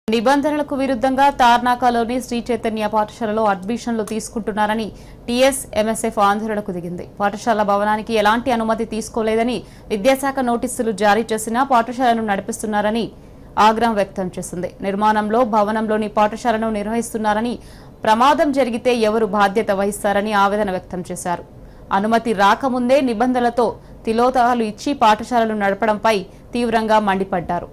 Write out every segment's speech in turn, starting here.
నిబంధనలకు విరుద్ధంగా తార్నాకలోని శ్రీ చైతన్య పాఠశాలలో అడ్మిషన్లు తీసుకుంటున్నారని టీఎస్ ఎంఎస్ఎఫ్ ఆందోళనకు దిగింది పాఠశాల భవనానికి ఎలాంటి అనుమతి తీసుకోలేదని విద్యాశాఖ నోటీసులు జారీ చేసినా పాఠశాలను నడిపిస్తున్నారని ఆగ్రహం వ్యక్తం చేసింది నిర్మాణంలో భవనంలోని పాఠశాలను నిర్వహిస్తున్నారని ప్రమాదం జరిగితే ఎవరు బాధ్యత వహిస్తారని ఆవేదన వ్యక్తం చేశారు అనుమతి రాకముందే నిబంధనలతో తిలోతాలు ఇచ్చి పాఠశాలలు నడపడంపై తీవ్రంగా మండిపడ్డారు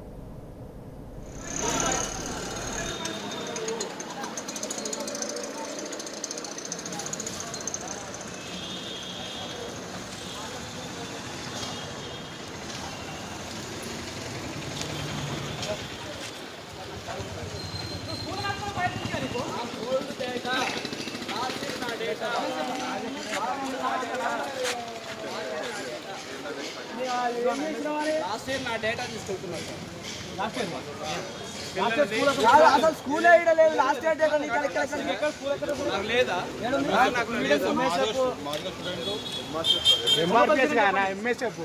లాస్ట్ ఇయర్ నా డేటా తీసుకెళ్తున్నారు అసలు స్కూల్ ఈడ లేదు లాస్ట్ ఇయర్ డేటా నీకు ఎక్కడ ఎక్కడ నాకు లేదా నాకు లేదు ఎంఆర్పిఎస్ కానీ ఎంఎస్ఎఫ్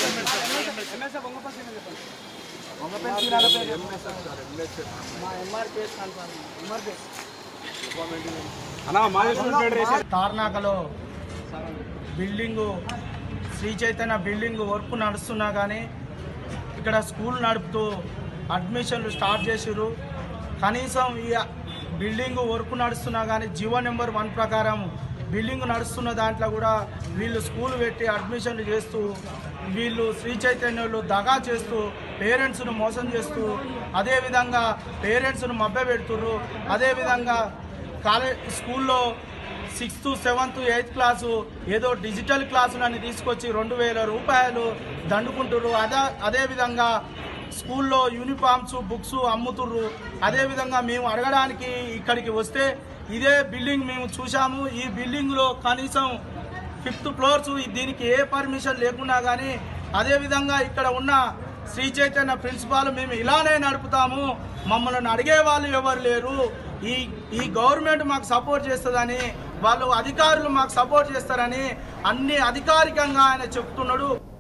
అన్నా మాజీ ఫెడరేషన్ తార్నాకలో building Shri Chaitanya building work నడుస్తున్నా కానీ ఇక్కడ స్కూల్ నడుపుతూ అడ్మిషన్లు స్టార్ట్ చేసిర్రు కనీసం ఈ బిల్డింగ్ వర్క్ నడుస్తున్నా కానీ జీవో నెంబర్ వన్ ప్రకారం బిల్డింగ్ నడుస్తున్న దాంట్లో కూడా వీళ్ళు స్కూల్ పెట్టి అడ్మిషన్లు చేస్తూ వీళ్ళు శ్రీ చైతన్యులు దగా చేస్తూ పేరెంట్స్ను మోసం చేస్తూ అదేవిధంగా పేరెంట్స్ను మభ్య పెడుతుర్రు అదేవిధంగా కాలేజ్ స్కూల్లో సిక్స్త్ సెవెంత్ ఎయిత్ క్లాసు ఏదో డిజిటల్ క్లాసులని తీసుకొచ్చి రెండు వేల రూపాయలు దండుకుంటుర్రు అదే అదేవిధంగా స్కూల్లో యూనిఫామ్స్ బుక్స్ అమ్ముతుర్రు అదేవిధంగా మేము అడగడానికి ఇక్కడికి వస్తే ఇదే బిల్డింగ్ మేము చూసాము ఈ బిల్డింగ్లో కనీసం ఫిఫ్త్ ఫ్లోర్స్ దీనికి ఏ పర్మిషన్ లేకున్నా కానీ అదేవిధంగా ఇక్కడ ఉన్న శ్రీ చైతన్య ప్రిన్సిపాల్ మేము ఇలానే నడుపుతాము మమ్మల్ని అడిగే వాళ్ళు ఎవరు లేరు ఈ ఈ గవర్నమెంట్ మాకు సపోర్ట్ చేస్తుందని వాళ్ళు అధికారులు మాకు సపోర్ట్ చేస్తారని అన్ని అధికారికంగా ఆయన చెప్తున్నాడు